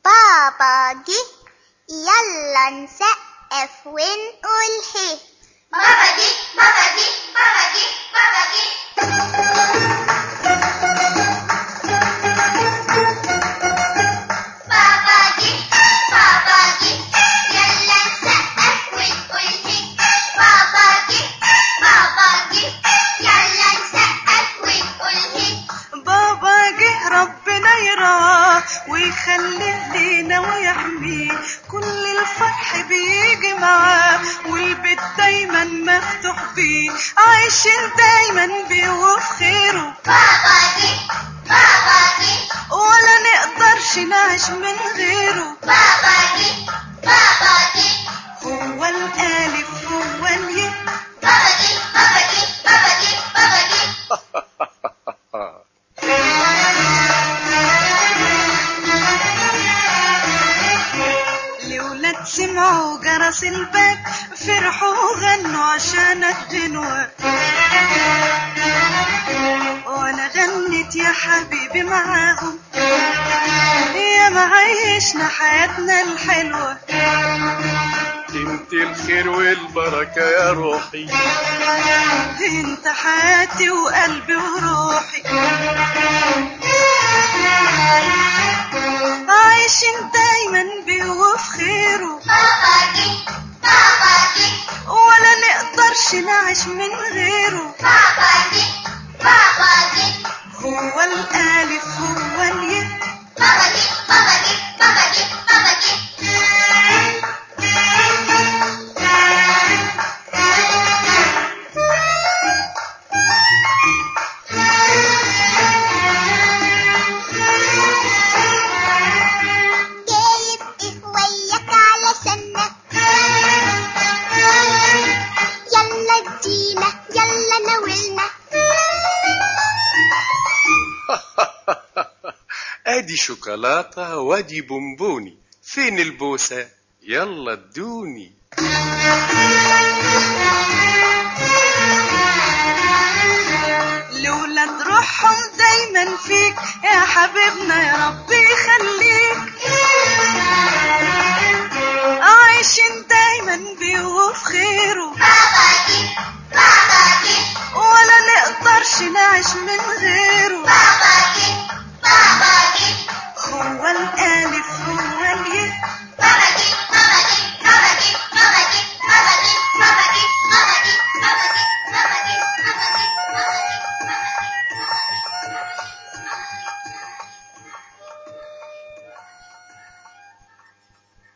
بابا جه يلا نسقف ونقول هي بابا جه بابا جه بابا جه بابا جه بابا جه بابا جه يلا نسقف ونقول هي بابا جه بابا جه يلا نسقف ونقول هي بابا جه ربنا يراه ويخليه لينا ويحميه كل الفرح بيجي معاه والبيت دايما مفتوح بيه عايشين دايما بيه وفي خيره بابا جه بابا جه ولا نقدرش نعيش من غيره بابا جه بابا جه هو الألف هو الياء بابا جه بابا جه بابا جه بابا جه الولاد سمعوا جرس الباب فرحوا وغنوا عشان الدنوة وانا غنيت يا حبيبي معاهم يا معيشنا حياتنا الحلوة انت الخير والبركة يا روحي انت حياتي وقلبي وروحي عايشين دايما بيه وفي خيره بابا جه بابا جه ولا نقدرش نعيش من غيره بابا جه بابا جه هو الألف هو الياء بابا جه بابا جه بابا جه بابا جه جايب ايه وياك علشاننا يلا ادينا يلا ناولنا ادي شوكولاتة وادي بونبوني فين البوسة يلا ادوني لولاد روحهم دايما فيك يا حبيبنا يا رب يخليك عايشين دايما بيه وفي خيره بابا جه بابا جه ولا نقدرش نعيش من غيره بابا جه بابا جه هو الألف هو